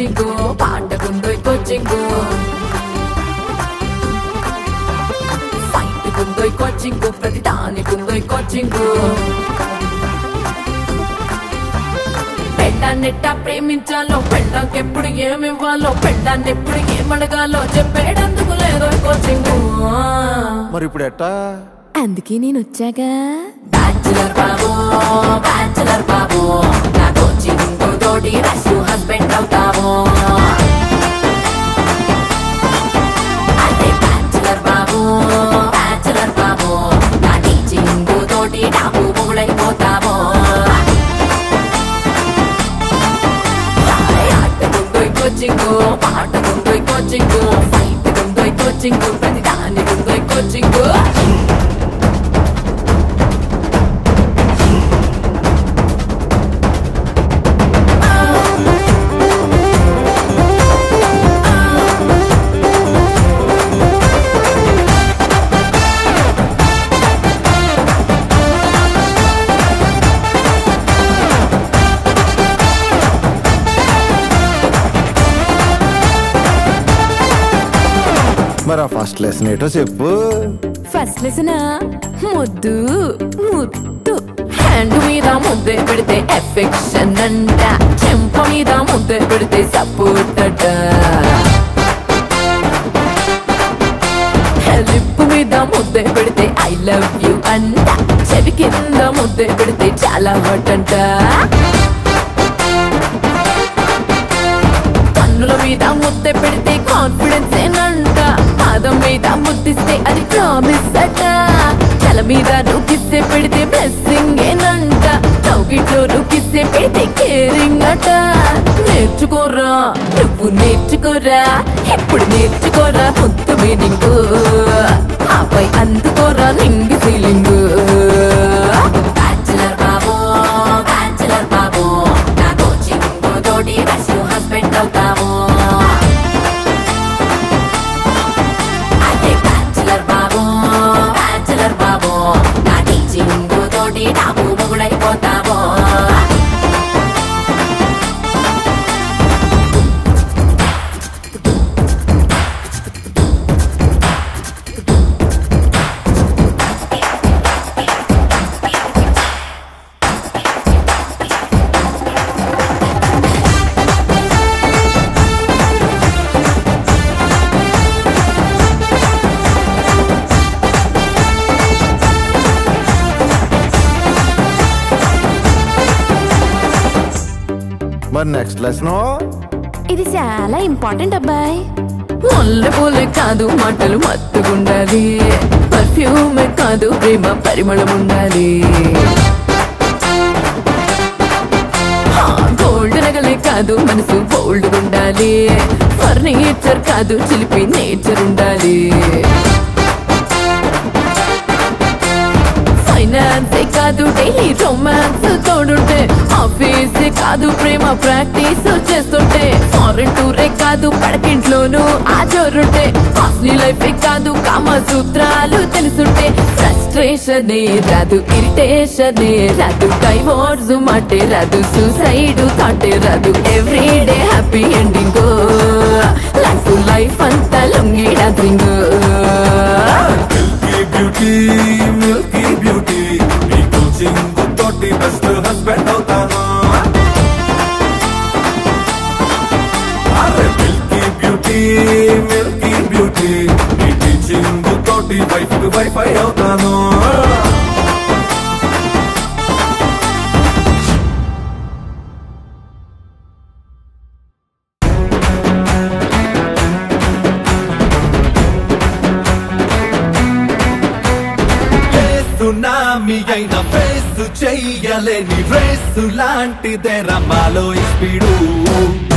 coaching పాటకుందో coaching fight కుందో coaching ప్రతి దానికుందో కోచింగ్ పెళ్ళాన్నెట్టా ప్రేమించాలో పెళ్ళాకి ఎప్పుడు ఏమివ్వాలో పెళ్ళాన్ని ఎప్పుడు ఏమడగాలో చెప్పేటందుకు లేదో కోచింగ్ మరి ఇప్పుడు ఎట్టా అందుకే నేను వచ్చాగా బ్యాచులర్ బాబు బ్యాచులర్ బాబు నా కోచింగ్ తోటి రష్యూ హస్బెండ్ అవుతాము అదే బ్యాచులర్ బాబు బ్యాచులర్ బాబు నా టీచింగ్ తోటి డాబు మొగుడైపోతాము ఆటకుందో కోచింగ్ పాటకుందో కోచింగ్ ఫైట్ కుందో కోచింగ్ ప్రతి దాని కుందో కోచింగ్ మరి ఆ ఫస్ట్ లెసన్ ఏటో చెప్పు ఫస్ట్ లెసన్ ముద్దు ముద్దు హ్యాండ్ మీద ముద్దే పెడితే ఎఫెక్షన్ అంట చెంప మీద ముద్దే పెడితే సపోర్ట్ అట లిప్ మీద ముద్దే పెడితే ఐ లవ్ యు అంట చెవి కింద ముద్దే పెడితే చాలా హట్ అంట కన్నుల మీద ముద్దే పెడితే కాన్ఫిడెన్స్ ఏనంట పాదం మీద ముద్దిస్తే అది ప్రామిస్ అట తల మీద నూకిస్తే పెడితే బ్లెస్సింగ్ ఏనంట చౌకిట్లో నూకిస్తే పెడితే కేరింగ్ అట నేర్చుకోరా నువ్వు నేర్చుకోరా ఎప్పుడు నేర్చుకోరా ముద్దు మీనింగ్ ఆపై అందుకోరా నింగి ఫీలింగ్ బ్యాచులర్ బాబు బ్యాచులర్ బాబు నా కోచింగ్ తోటి రష్యూ హస్బెండ్ అవుతాము అదే బ్యాచులర్ బాబు బ్యాచులర్ బాబు నా టీచింగ్ తోటి డాబు మొగుడైపోతాము మరి నెక్స్ట్ లెసన్ ఇది చాలా ఇంపార్టెంట్ అబ్బాయి ముల్ల పూలే కాదు మాటలు మత్తుగుండాలి పర్ఫ్యూమే కాదు ప్రేమ పరిమళం ఉండాలి గోల్డ్ నగలే కాదు మనసు బోల్డ్ ఉండాలి ఫర్నిచర్ కాదు చిలిపి నేచర్ ఉండాలి ఫైనాన్స్ కాదు డైలీ రొమాన్స్ తోడుంటే ఆఫీస్ కాదు ప్రేమ ప్రాక్టీస్ చేస్తుంటే ఫారెన్ టూరే కాదు పడకింట్లోనూ ఆ జోరుంటే కాస్ట్లీ లైఫ్ కాదు కామ సూత్రాలు తెలుసుంటే ఫ్రస్ట్రేషన్ రాదు ఇరిటేషన్ రాదు డైవోర్స్ మాటే రాదు సూసైడ్ థాటే రాదు everyday happy ending life life అంతా లొంగి డాన్సింగ్ బ్యూటీ మిల్కీ బ్యూటీ నీ కోచింగ్ తోటి బెస్ట్ హస్బెండ్ అవుతాను అరే మిల్కీ బ్యూటీ మిల్కీ బ్యూటీ నీ టీచింగ్ తోటి వైఫ్ వైఫై అవుతాను సునామీ అయిన ఫేస్ చెయ్యలేని రేసు లాంటిదే రమాలో ఈ స్పీడు